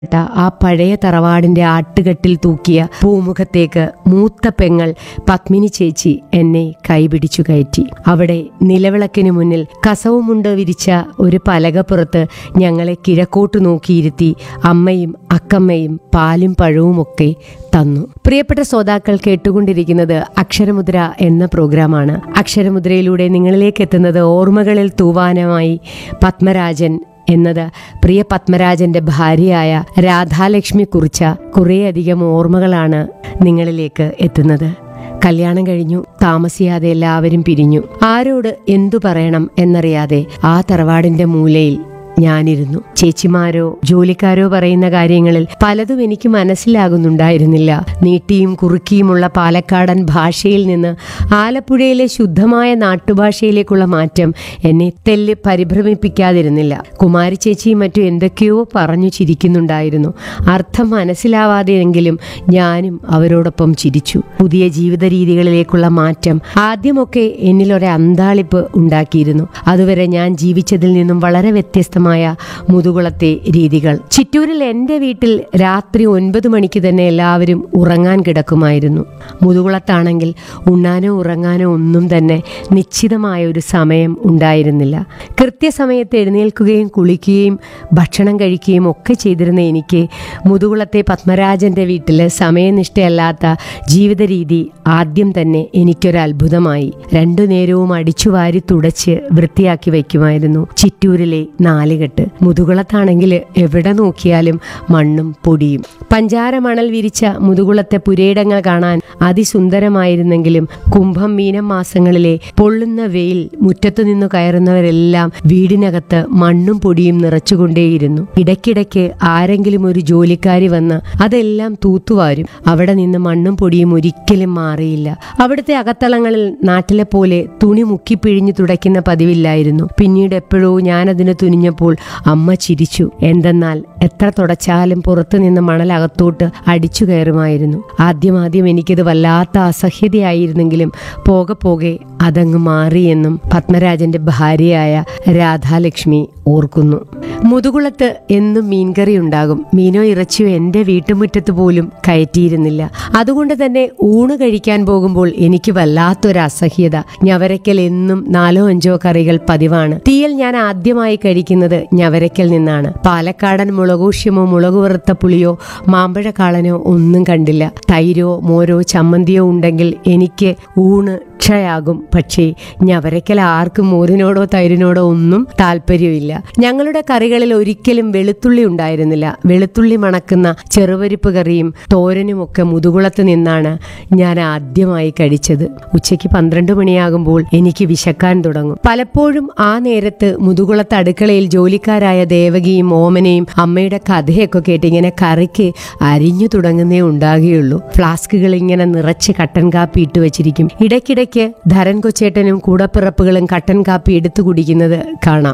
ആ പഴയ തറവാടിന്റെ ആട്ടുകെട്ടിൽ തൂക്കിയ പൂമുഖത്തേക്ക് മൂത്ത പെങ്ങൾ പത്മിനി ചേച്ചി എന്നെ കൈപിടിച്ചു കയറ്റി അവിടെ നിലവിളക്കിന് മുന്നിൽ കസവുമുണ്ട് വിരിച്ച ഒരു പലകപ്പുറത്ത് ഞങ്ങളെ കിഴക്കോട്ട് നോക്കിയിരുത്തി അമ്മയും അക്കമ്മയും പാലും പഴവുമൊക്കെ തന്നു പ്രിയപ്പെട്ട ശ്രോതാക്കൾ കേട്ടുകൊണ്ടിരിക്കുന്നത് അക്ഷരമുദ്ര എന്ന പ്രോഗ്രാമാണ് അക്ഷരമുദ്രയിലൂടെ നിങ്ങളിലേക്ക് എത്തുന്നത് ഓർമ്മകളിൽ തൂവാനമായി പത്മരാജൻ എന്നത് പ്രിയ പത്മരാജന്റെ ഭാര്യയായ രാധാലക്ഷ്മി കുറിച്ച കുറേയധികം ഓർമ്മകളാണ് നിങ്ങളിലേക്ക് എത്തുന്നത് കല്യാണം കഴിഞ്ഞു താമസിയാതെ എല്ലാവരും പിരിഞ്ഞു ആരോട് എന്തു പറയണം എന്നറിയാതെ ആ തറവാടിന്റെ മൂലയിൽ ഞാനിരുന്നു ചേച്ചിമാരോ ജോലിക്കാരോ പറയുന്ന കാര്യങ്ങളിൽ പലതും എനിക്ക് മനസ്സിലാകുന്നുണ്ടായിരുന്നില്ല നീട്ടിയും കുറുക്കിയുമുള്ള പാലക്കാടൻ ഭാഷയിൽ നിന്ന് ആലപ്പുഴയിലെ ശുദ്ധമായ നാട്ടുഭാഷയിലേക്കുള്ള മാറ്റം എന്നെ തെല്ല് പരിഭ്രമിപ്പിക്കാതിരുന്നില്ല കുമാരി ചേച്ചിയും മറ്റും എന്തൊക്കെയോ പറഞ്ഞു ചിരിക്കുന്നുണ്ടായിരുന്നു അർത്ഥം മനസ്സിലാവാതെയെങ്കിലും ഞാനും അവരോടൊപ്പം ചിരിച്ചു പുതിയ ജീവിത രീതികളിലേക്കുള്ള മാറ്റം ആദ്യമൊക്കെ എന്നിലൊരു അന്താളിപ്പ് ഉണ്ടാക്കിയിരുന്നു അതുവരെ ഞാൻ ജീവിച്ചതിൽ നിന്നും വളരെ വ്യത്യസ്തമായ മുതുകുളത്തെ രീതികൾ ചിറ്റൂരിൽ എൻ്റെ വീട്ടിൽ രാത്രി ഒൻപത് മണിക്ക് തന്നെ എല്ലാവരും ഉറങ്ങാൻ കിടക്കുമായിരുന്നു മുതുകുളത്താണെങ്കിൽ ഉണ്ണാനോ ഉറങ്ങാനോ ഒന്നും തന്നെ നിശ്ചിതമായ ഒരു സമയം ഉണ്ടായിരുന്നില്ല കൃത്യസമയത്ത് എഴുന്നേൽക്കുകയും കുളിക്കുകയും ഭക്ഷണം കഴിക്കുകയും ഒക്കെ ചെയ്തിരുന്ന എനിക്ക് മുതുകുളത്തെ പത്മരാജൻ്റെ വീട്ടിൽ സമയനിഷ്ഠയല്ലാത്ത ജീവിത രീതി ആദ്യം തന്നെ എനിക്കൊരു അത്ഭുതമായി രണ്ടു നേരവും അടിച്ചുവാരി തുടച്ച് വൃത്തിയാക്കി വയ്ക്കുമായിരുന്നു ചിറ്റൂരിലെ നാലുകെട്ട് മുതുകുളത്താണെങ്കിൽ എവിടെ നോക്കിയാലും മണ്ണും പൊടിയും പഞ്ചാര മണൽ വിരിച്ച മുതുകുളത്തെ പുരയിടങ്ങൾ കാണാൻ അതിസുന്ദരമായിരുന്നെങ്കിലും കുംഭം മീനം മാസങ്ങളിലെ പൊള്ളുന്ന വെയിൽ മുറ്റത്തു നിന്നു കയറുന്നവരെല്ലാം വീടിനകത്ത് മണ്ണും പൊടിയും നിറച്ചുകൊണ്ടേയിരുന്നു ഇടയ്ക്കിടയ്ക്ക് ആരെങ്കിലും ഒരു ജോലിക്കാരി വന്ന് അതെല്ലാം തൂത്തുവാരും അവിടെ നിന്ന് മണ്ണും പൊടിയും ഒരിക്കലും മാറിയില്ല അവിടുത്തെ അകത്തളങ്ങളിൽ നാട്ടിലെ പോലെ തുണി മുക്കിപ്പിഴിഞ്ഞു തുടയ്ക്കുന്ന പതിവില്ലായിരുന്നു പിന്നീട് എപ്പോഴോ ഞാനതിന് തുനിഞ്ഞപ്പോൾ അമ്മ ചിരിച്ചു എന്തെന്നാൽ എത്ര തുടച്ചാലും പുറത്തു നിന്ന് മണൽ അകത്തോട്ട് അടിച്ചു കയറുമായിരുന്നു ആദ്യമാദ്യം എനിക്കത് വല്ലാത്ത അസഹ്യതയായിരുന്നെങ്കിലും പോകെ പോകെ അതങ്ങ് മാറിയെന്നും പത്മരാജന്റെ ഭാര്യയായ രാധാലക്ഷ്മി ഓർക്കുന്നു മുതുകുളത്ത് എന്നും മീൻകറി ഉണ്ടാകും മീനോ ഇറച്ചിയോ എൻ്റെ വീട്ടുമുറ്റത്ത് പോലും കയറ്റിയിരുന്നില്ല അതുകൊണ്ട് തന്നെ ഊണ് കഴിക്കാൻ പോകുമ്പോൾ എനിക്ക് വല്ലാത്തൊരു അസഹ്യത ഞവരയ്ക്കൽ എന്നും നാലോ അഞ്ചോ കറികൾ പതിവാണ് തീയൽ ഞാൻ ആദ്യമായി കഴിക്കുന്നത് ഞവരയ്ക്കൽ നിന്നാണ് പാലക്കാടൻ മുളകൂഷ്യമോ മുളക് വറുത്ത പുളിയോ മാമ്പഴ കാളനോ ഒന്നും കണ്ടില്ല തൈരോ മോരോ ചമ്മന്തിയോ ഉണ്ടെങ്കിൽ എനിക്ക് ഊണ് ക്ഷയാകും പക്ഷേ ഞവരയ്ക്കൽ ആർക്കും മോരിനോടോ തൈരിനോടോ ഒന്നും താല്പര്യമില്ല ഞങ്ങളുടെ കറികളിൽ ഒരിക്കലും വെളുത്തുള്ളി ഉണ്ടായിരുന്നില്ല വെളുത്തുള്ളി മണക്കുന്ന ചെറുപരിപ്പ് കറിയും തോരനും ഒക്കെ മുതുകുളത്ത് നിന്നാണ് ഞാൻ ആദ്യമായി കഴിച്ചത് ഉച്ചയ്ക്ക് പന്ത്രണ്ട് മണിയാകുമ്പോൾ എനിക്ക് വിശക്കാൻ തുടങ്ങും പലപ്പോഴും ആ നേരത്ത് മുതുകുളത്ത് അടുക്കളയിൽ ജോലിക്കാരായ ദേവകിയും ഓമനയും അമ്മയുടെ കഥയൊക്കെ കേട്ട് ഇങ്ങനെ കറിക്ക് അരിഞ്ഞു തുടങ്ങുന്നേ ഉണ്ടാകുകയുള്ളൂ ഫ്ലാസ്കുകൾ ഇങ്ങനെ നിറച്ച് കട്ടൻ കാപ്പി ഇട്ട് വെച്ചിരിക്കും ഇടയ്ക്കിടയ്ക്ക് ധരൻ കൊച്ചേട്ടനും കൂടപ്പിറപ്പുകളും കട്ടൻ കാപ്പി എടുത്തു കുടിക്കുന്നത് കാണാം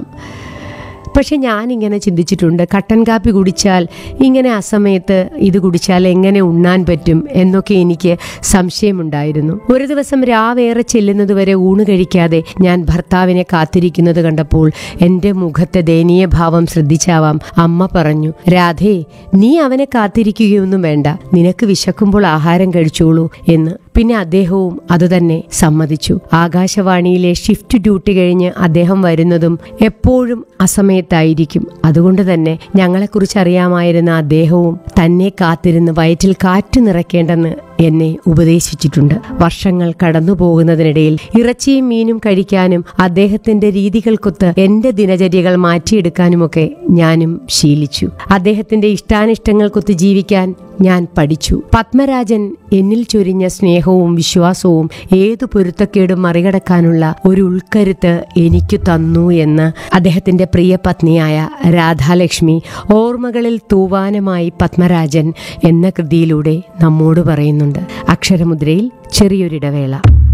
പക്ഷെ ഞാനിങ്ങനെ ചിന്തിച്ചിട്ടുണ്ട് കട്ടൻ കാപ്പി കുടിച്ചാൽ ഇങ്ങനെ അസമയത്ത് ഇത് കുടിച്ചാൽ എങ്ങനെ ഉണ്ണാൻ പറ്റും എന്നൊക്കെ എനിക്ക് സംശയമുണ്ടായിരുന്നു ഒരു ദിവസം രാവേറെ ചെല്ലുന്നതുവരെ ഊണ് കഴിക്കാതെ ഞാൻ ഭർത്താവിനെ കാത്തിരിക്കുന്നത് കണ്ടപ്പോൾ എൻ്റെ മുഖത്തെ ദയനീയ ഭാവം ശ്രദ്ധിച്ചാവാം അമ്മ പറഞ്ഞു രാധേ നീ അവനെ കാത്തിരിക്കുകയൊന്നും വേണ്ട നിനക്ക് വിശക്കുമ്പോൾ ആഹാരം കഴിച്ചോളൂ എന്ന് പിന്നെ അദ്ദേഹവും അതുതന്നെ സമ്മതിച്ചു ആകാശവാണിയിലെ ഷിഫ്റ്റ് ഡ്യൂട്ടി കഴിഞ്ഞ് അദ്ദേഹം വരുന്നതും എപ്പോഴും അസമയത്തായിരിക്കും അതുകൊണ്ട് തന്നെ ഞങ്ങളെക്കുറിച്ച് അറിയാമായിരുന്ന അദ്ദേഹവും തന്നെ കാത്തിരുന്ന് വയറ്റിൽ കാറ്റ് നിറയ്ക്കേണ്ടെന്ന് എന്നെ ഉപദേശിച്ചിട്ടുണ്ട് വർഷങ്ങൾ കടന്നു പോകുന്നതിനിടയിൽ ഇറച്ചിയും മീനും കഴിക്കാനും അദ്ദേഹത്തിന്റെ രീതികൾക്കൊത്ത് എന്റെ ദിനചര്യകൾ മാറ്റിയെടുക്കാനുമൊക്കെ ഞാനും ശീലിച്ചു അദ്ദേഹത്തിന്റെ ഇഷ്ടാനിഷ്ടങ്ങൾക്കൊത്ത് ജീവിക്കാൻ ഞാൻ പഠിച്ചു പത്മരാജൻ എന്നിൽ ചൊരിഞ്ഞ സ്നേഹവും വിശ്വാസവും ഏതു പൊരുത്തക്കേടും മറികടക്കാനുള്ള ഒരു ഉൾക്കരുത്ത് എനിക്ക് തന്നു എന്ന് അദ്ദേഹത്തിന്റെ പ്രിയ പത്നിയായ രാധാലക്ഷ്മി ഓർമ്മകളിൽ തൂവാനമായി പത്മരാജൻ എന്ന കൃതിയിലൂടെ നമ്മോട് പറയുന്നുണ്ട് അക്ഷരമുദ്രയിൽ ചെറിയൊരിടവേള